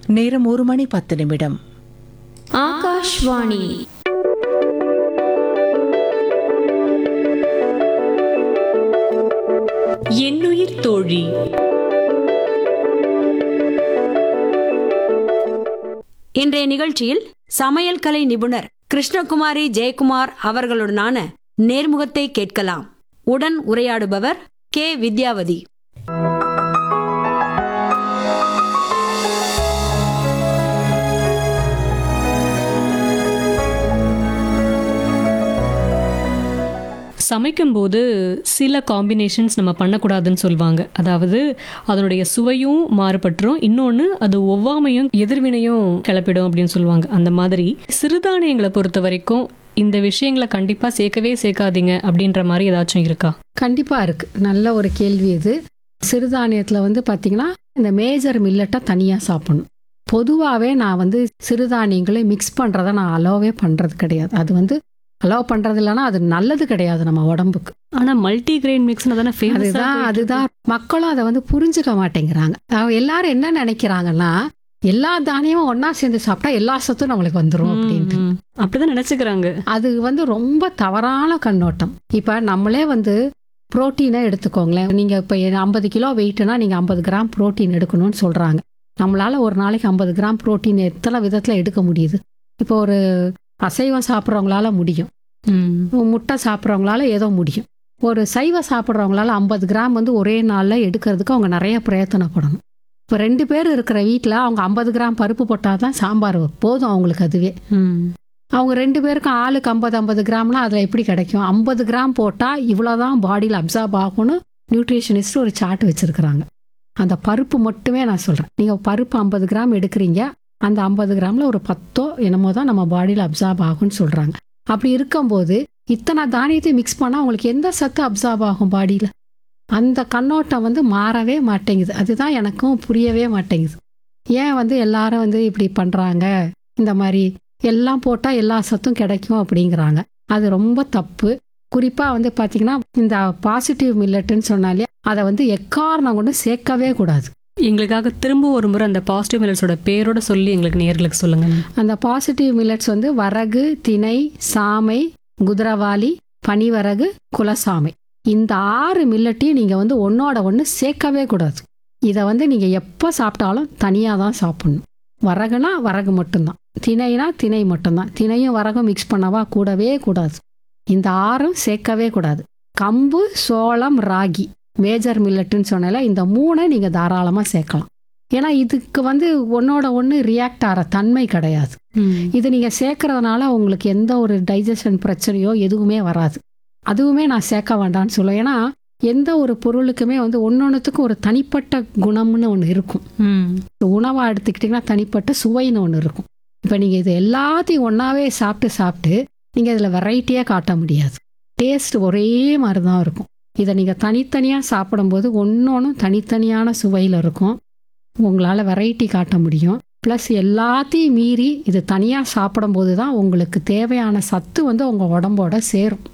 நேரம் ஒரு மணி பத்து நிமிடம் ஆகாஷ்வாணி என்னுயிர் தோழி இன்றைய நிகழ்ச்சியில் சமையல் கலை நிபுணர் கிருஷ்ணகுமாரி ஜெயக்குமார் அவர்களுடனான நேர்முகத்தை கேட்கலாம் உடன் உரையாடுபவர் கே வித்யாவதி சமைக்கும்போது சில காம்பினேஷன்ஸ் நம்ம பண்ணக்கூடாதுன்னு சொல்லுவாங்க அதாவது அதனுடைய சுவையும் மாறுபட்டுரும் இன்னொன்று அது ஒவ்வாமையும் எதிர்வினையும் கிளப்பிடும் அப்படின்னு சொல்லுவாங்க அந்த மாதிரி சிறுதானியங்களை பொறுத்த வரைக்கும் இந்த விஷயங்களை கண்டிப்பாக சேர்க்கவே சேர்க்காதீங்க அப்படின்ற மாதிரி ஏதாச்சும் இருக்கா கண்டிப்பா இருக்கு நல்ல ஒரு கேள்வி இது சிறுதானியத்துல வந்து பாத்தீங்கன்னா இந்த மேஜர் மில்லட்டை தனியா சாப்பிடணும் பொதுவாகவே நான் வந்து சிறுதானியங்களை மிக்ஸ் பண்ணுறதை நான் அலோவே பண்ணுறது கிடையாது அது வந்து அலோவ் பண்ணுறது இல்லைன்னா அது நல்லது கிடையாது நம்ம உடம்புக்கு ஆனால் மல்டி கிரெயின் மிக்ஸ்னு தானே அதுதான் அதுதான் மக்களும் அதை வந்து புரிஞ்சுக்க மாட்டேங்கிறாங்க அவங்க எல்லாரும் என்ன நினைக்கிறாங்கன்னா எல்லா தானியமும் ஒண்ணா சேர்ந்து சாப்பிட்டா எல்லா சத்தும் நம்மளுக்கு வந்துடும் அப்படின்ட்டு அப்படிதான் நினைச்சுக்கிறாங்க அது வந்து ரொம்ப தவறான கண்ணோட்டம் இப்போ நம்மளே வந்து புரோட்டீனை எடுத்துக்கோங்களேன் நீங்கள் இப்போ ஐம்பது கிலோ வெயிட்னா நீங்கள் ஐம்பது கிராம் புரோட்டீன் எடுக்கணும்னு சொல்கிறாங்க நம்மளால ஒரு நாளைக்கு ஐம்பது கிராம் புரோட்டீன் எத்தனை விதத்தில் எடுக்க முடியுது இப்போ ஒரு அசைவம் சாப்பிட்றவங்களால முடியும் ம். முட்டை சாப்பிட்றவங்களால ஏதோ முடியும் ஒரு சைவம் சாப்பிட்றவங்களால ஐம்பது கிராம் வந்து ஒரே நாளில் எடுக்கிறதுக்கு அவங்க நிறைய பிரயத்தனப்படணும் இப்போ ரெண்டு பேர் இருக்கிற வீட்டில் அவங்க ஐம்பது கிராம் பருப்பு போட்டால் தான் சாம்பார் போதும் அவங்களுக்கு அதுவே ம். அவங்க ரெண்டு பேருக்கும் ஆளுக்கு ஐம்பது ஐம்பது கிராம்னா அதில் எப்படி கிடைக்கும் ஐம்பது கிராம் போட்டால் இவ்வளோதான் பாடியில் அப்சார்ப் ஆகும்னு நியூட்ரிஷனிஸ்ட் ஒரு சார்ட் வச்சுருக்குறாங்க அந்த பருப்பு மட்டுமே நான் சொல்கிறேன் நீங்கள் பருப்பு ஐம்பது கிராம் எடுக்கிறீங்க அந்த ஐம்பது கிராமில் ஒரு பத்தோ என்னமோ தான் நம்ம பாடியில் அப்சார்ப் ஆகும்னு சொல்கிறாங்க அப்படி இருக்கும்போது இத்தனை தானியத்தை மிக்ஸ் பண்ணால் உங்களுக்கு எந்த சத்து அப்சார்ப் ஆகும் பாடியில் அந்த கண்ணோட்டம் வந்து மாறவே மாட்டேங்குது அதுதான் எனக்கும் புரியவே மாட்டேங்குது ஏன் வந்து எல்லாரும் வந்து இப்படி பண்ணுறாங்க இந்த மாதிரி எல்லாம் போட்டால் எல்லா சத்தும் கிடைக்கும் அப்படிங்கிறாங்க அது ரொம்ப தப்பு குறிப்பாக வந்து பார்த்தீங்கன்னா இந்த பாசிட்டிவ் மில்லட்டுன்னு சொன்னாலே அதை வந்து எக்காரணம் கொண்டு சேர்க்கவே கூடாது எங்களுக்காக திரும்ப ஒரு முறை அந்த பாசிட்டிவ் மில்லட்ஸோட பேரோட சொல்லி எங்களுக்கு நேர்களுக்கு சொல்லுங்க அந்த பாசிட்டிவ் மில்லட்ஸ் வந்து வரகு திணை சாமை குதிரவாளி பனிவரகு குலசாமை இந்த ஆறு மில்லட்டையும் நீங்கள் வந்து ஒன்றோட ஒன்று சேர்க்கவே கூடாது இதை வந்து நீங்கள் எப்போ சாப்பிட்டாலும் தனியாக தான் சாப்பிடணும் வரகுனா வரகு மட்டும்தான் திணைனா திணை மட்டும்தான் திணையும் வரகும் மிக்ஸ் பண்ணவா கூடவே கூடாது இந்த ஆறும் சேர்க்கவே கூடாது கம்பு சோளம் ராகி மேஜர் மில்லட்டுன்னு சொன்னால இந்த மூணை நீங்கள் தாராளமாக சேர்க்கலாம் ஏன்னா இதுக்கு வந்து ஒன்னோட ஒன்று ரியாக்ட் ஆகிற தன்மை கிடையாது இது நீங்கள் சேர்க்கறதுனால உங்களுக்கு எந்த ஒரு டைஜஷன் பிரச்சனையோ எதுவுமே வராது அதுவுமே நான் சேர்க்க வேண்டாம்னு சொல்லுவேன் ஏன்னா எந்த ஒரு பொருளுக்குமே வந்து ஒன்னொன்றுத்துக்கும் ஒரு தனிப்பட்ட குணம்னு ஒன்று இருக்கும் உணவாக எடுத்துக்கிட்டிங்கன்னா தனிப்பட்ட சுவைன்னு ஒன்று இருக்கும் இப்போ நீங்கள் இது எல்லாத்தையும் ஒன்றாவே சாப்பிட்டு சாப்பிட்டு நீங்கள் இதில் வெரைட்டியாக காட்ட முடியாது டேஸ்ட் ஒரே மாதிரி தான் இருக்கும் இதை நீங்கள் தனித்தனியாக சாப்பிடும்போது ஒன்றொன்றும் தனித்தனியான சுவையில் இருக்கும் உங்களால் வெரைட்டி காட்ட முடியும் ப்ளஸ் எல்லாத்தையும் மீறி இது தனியாக சாப்பிடும்போது தான் உங்களுக்கு தேவையான சத்து வந்து உங்கள் உடம்போட சேரும்